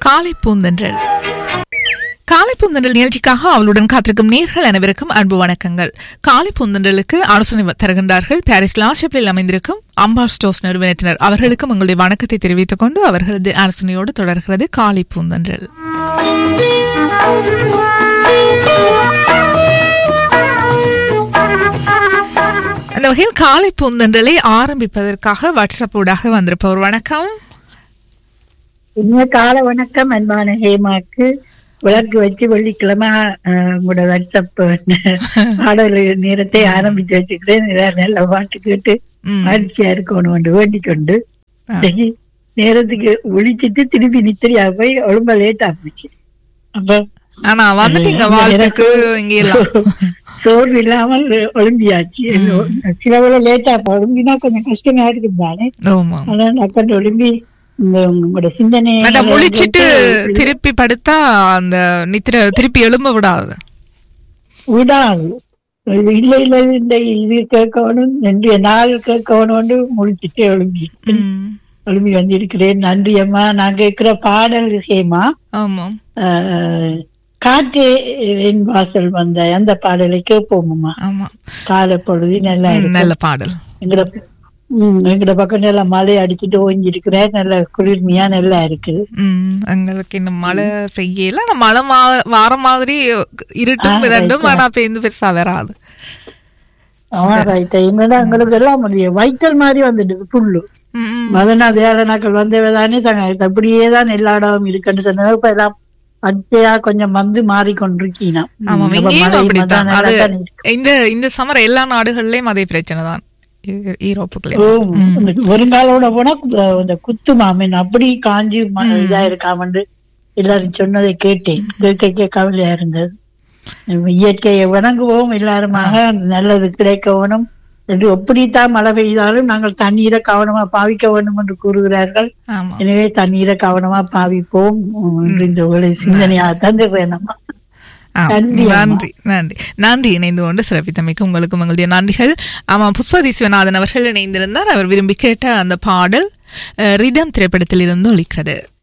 காலை பூந்தன்றல் காலை பூந்தன்றல் நிகழ்ச்சிக்காக அவளுடன் காத்திருக்கும் நேர்கள் அனைவருக்கும் அன்பு வணக்கங்கள் காலை பூந்தன்றலுக்கு ஆலோசனை தருகின்றார்கள் பாரிஸ் லாஷப்பில் அமைந்திருக்கும் அம்பார் ஸ்டோர்ஸ் நிறுவனத்தினர் அவர்களுக்கும் உங்களுடைய வணக்கத்தை தெரிவித்துக் கொண்டு அவர்களது ஆலோசனையோடு தொடர்கிறது காலை பூந்தன்றல் அந்த வகையில் காலை பூந்தன்றலை ஆரம்பிப்பதற்காக வாட்ஸ்அப் ஊடாக வந்திருப்பவர் வணக்கம் இனிய கால வணக்கம் அன்பான ஹேமாக்கு விளக்கு வச்சு வெள்ளிக்கிழமை அஹ், உங்களோட வாட்ஸ்அப் பாடல் நேரத்தை ஆரம்பித்து வச்சுக்கிறேன் எல்லாரும் நல்ல பாட்டு கேட்டு ம். மகிழ்ச்சியா இருக்கணும் என்று வேண்டிக் கொண்டு ஆ. இன்னைக்கு நேரத்துக்கு ஒழிச்சிட்டு திருப்பி நித்திரியா போய் ரொம்ப லேட் ஆச்சு அப்ப ஆனா வந்துட்டீங்க வாழ்த்துக்கு இங்க எல்லாம் சோர்வு இல்லாமல் ஒழும்பியாச்சு சில வேளை லேட்டா ஒழும்பினா கொஞ்சம் கஷ்டமா இருக்கும் தானே ஆமா ஆனா அக்கௌண்ட் ஒழும்பி இந்த உங்களோட சிந்தனை மேடம் முழிச்சிட்டு திருப்பி படுத்தா அந்த நித்திர திருப்பி எழும்ப விடாது விடாது இது இல்ல இல்ல இந்த இது கேட்கணும் இன்றைய நாள் கேட்கணும்னு முடிச்சுட்டு எழும்பி ம். எழும்பி வந்திருக்கிறேன் நன்றி அம்மா நான் கேட்கிற பாடல் விஷயமா ஆமாம் ஆஹ், காற்றே என் வாசல் வந்த அந்த பாடலை கேட்போம்மா ஆமா காலை பொழுது நல்லா ம், இருக்கு நல்ல பாடல் எங்கட உம் எங்கட பக்கம் நல்லா மழை அடிச்சுட்டு ஓஞ்சிருக்கிறேன் நல்ல குளிர்மையா நல்லா இருக்குது ம் எங்களுக்கு இன்னும் மழை பெய்யல ஆனா மழை மா வார மாதிரி இருட்டும் ஆ, விதண்டும் right. ஆனா பெய்ந்து பெருசா வராது ஆமா ரைட் இனிமேதான் எங்களுக்கு எல்லாம் முடியும் வைக்கல் மாதிரி வந்துடுது புல்லு ம், ம். மதனா தேவனாக்கள் வந்தவதானே தாங்க அப்படியே தான் எல்லா இடமும் இருக்குன்னு சொன்னது இப்ப எல்லாம் பச்சையா கொஞ்சம் வந்து மாறிக்கொண்டிருக்கீனா ஆமாம் இங்கேயும் அப்படித்தான் அது இந்த இந்த சமர் எல்லா நாடுகள்லயும் அதே பிரச்சனை தான் ஈரோப்புக்குள்ளே வருங்காலோட போனா கு- இந்த குத்து மாமன் அப்படி காஞ்சி ம- இதா இருக்காமண்டு எல்லாரும் சொன்னதை கேட்டேன் கேட்க கேட்க கவலையா இருந்தது நம்ம இயற்கையை வணங்குவோம் எல்லாருமாக நல்லது கிடைக்கணும் என்று எப்படித்தான் மழை பெய்தாலும் நாங்கள் தண்ணீரை கவனமா பாவிக்க வேண்டும் என்று கூறுகிறார்கள் ஆமா எனவே தண்ணீரை கவனமா பாவிப்போம் உம், என்று இந்த உங்களை சிந்தனையாக தந்துடுறேன் நம்ம ஆ, நன்றி அம்மா. நன்றி நன்றி நன்றி இணைந்து கொண்டு சிறப்பித்தமைக்கு உங்களுக்கும் உங்களுடைய நன்றிகள் ஆமா புஷ்பதி சிவநாதன் அவர்கள் இணைந்திருந்தார் அவர் விரும்பி கேட்ட அந்த பாடல் அஹ், ரிதம் திரைப்படத்தில் இருந்து ஒலிக்கிறது